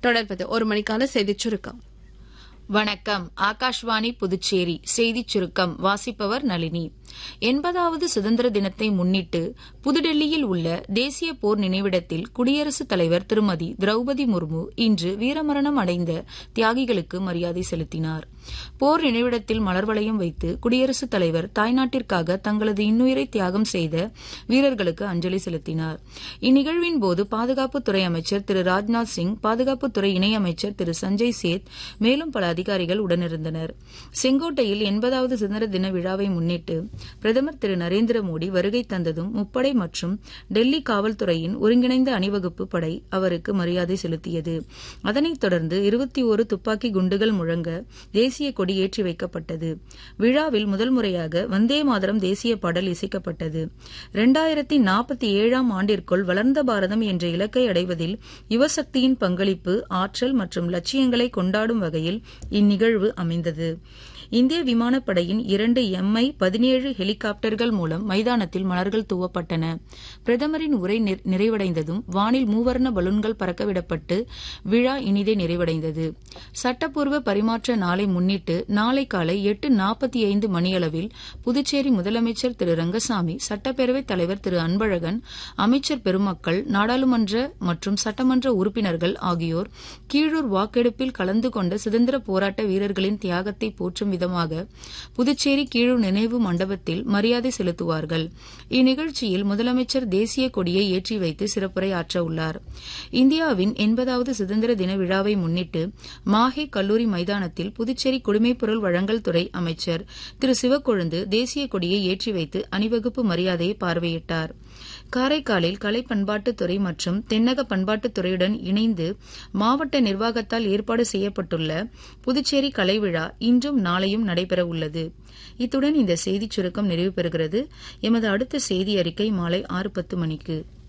தொடர்பது ஒரு மணிக்கான செய்திச் சுருக்கம் வணக்கம் ஆகாஷ்வாணி புதுச்சேரி செய்திச் சுருக்கம் வாசிப்பவர் நளினி எண்பதாவது சுதந்திர தினத்தை முன்னிட்டு புதுடெல்லியில் உள்ள தேசிய போர் நினைவிடத்தில் குடியரசுத் தலைவர் திருமதி திரௌபதி முர்மு இன்று வீரமரணம் அடைந்த தியாகிகளுக்கு மரியாதை செலுத்தினார் போர் நினைவிடத்தில் மலர் வளையம் வைத்து குடியரசுத் தலைவர் தாய்நாட்டிற்காக தங்களது இன்னுயிரை தியாகம் செய்த வீரர்களுக்கு அஞ்சலி செலுத்தினார் இந்நிகழ்வின் போது பாதுகாப்புத்துறை அமைச்சர் திரு ராஜ்நாத் சிங் பாதுகாப்புத்துறை இணையமைச்சர் திரு சஞ்சய் சேத் மேலும் பல அதிகாரிகள் உடனிருந்தனர் செங்கோட்டையில் எண்பதாவது சுதந்திர தின விழாவை முன்னிட்டு பிரதமர் திரு நரேந்திர மோடி வருகை தந்ததும் முப்படை மற்றும் டெல்லி காவல்துறையின் ஒருங்கிணைந்த அணிவகுப்பு படை அவருக்கு மரியாதை செலுத்தியது அதனைத் தொடர்ந்து இருபத்தி ஒரு துப்பாக்கி குண்டுகள் முழங்க தேசிய கொடி ஏற்றி வைக்கப்பட்டது விழாவில் முதல் முறையாக வந்தே மாதரம் தேசிய பாடல் இசைக்கப்பட்டது இரண்டாயிரத்தி நாற்பத்தி ஏழாம் ஆண்டிற்குள் வளர்ந்த பாரதம் என்ற இலக்கை அடைவதில் யுவசக்தியின் பங்களிப்பு ஆற்றல் மற்றும் லட்சியங்களை கொண்டாடும் வகையில் இந்நிகழ்வு அமைந்தது இந்திய விமானப்படையின் இரண்டு எம்ஐ பதினேழு ஹெலிகாப்டர்கள் மூலம் மைதானத்தில் மலர்கள் தூவப்பட்டன பிரதமரின் உரை நிறைவடைந்ததும் வானில் மூவர்ண பலூன்கள் பறக்கவிடப்பட்டு விழா இனிதே நிறைவடைந்தது சட்டப்பூர்வ பரிமாற்ற நாளை முன்னிட்டு நாளை காலை எட்டு நாற்பத்தி ஐந்து மணியளவில் புதுச்சேரி முதலமைச்சர் திரு ரங்கசாமி சட்டப்பேரவைத் தலைவர் திரு அன்பழகன் அமைச்சர் பெருமக்கள் நாடாளுமன்ற மற்றும் சட்டமன்ற உறுப்பினர்கள் ஆகியோர் கீழூர் வாக்கெடுப்பில் கலந்து கொண்ட சுதந்திர போராட்ட வீரர்களின் தியாகத்தை போற்றும் விதமாக புதுச்சேரி கீழூர் நினைவு மண்டபத்தில் மரியாதை செலுத்துவார்கள் இந்நிகழ்ச்சியில் முதலமைச்சர் தேசிய கொடியை ஏற்றி வைத்து சிறப்புரை ஆற்ற உள்ளார் இந்தியாவின் எண்பதாவது சுதந்திர தின விழாவை முன்னிட்டு மாஹே கல்லூரி மைதானத்தில் புதுச்சேரி குடிமைப்பொருள் வழங்கல் துறை அமைச்சர் திரு சிவக்கொழுந்து தேசிய கொடியை ஏற்றி வைத்து அணிவகுப்பு மரியாதையை பார்வையிட்டார் காரைக்காலில் கலை பண்பாட்டுத்துறை மற்றும் தென்னக பண்பாட்டுத்துறையுடன் இணைந்து மாவட்ட நிர்வாகத்தால் ஏற்பாடு செய்யப்பட்டுள்ள புதுச்சேரி கலை விழா இன்றும் நாளையும் நடைபெற உள்ளது இத்துடன் இந்த செய்திச் சுருக்கம் நிறைவு பெறுகிறது எமது அடுத்த செய்தி அறிக்கை மாலை ஆறு பத்து மணிக்கு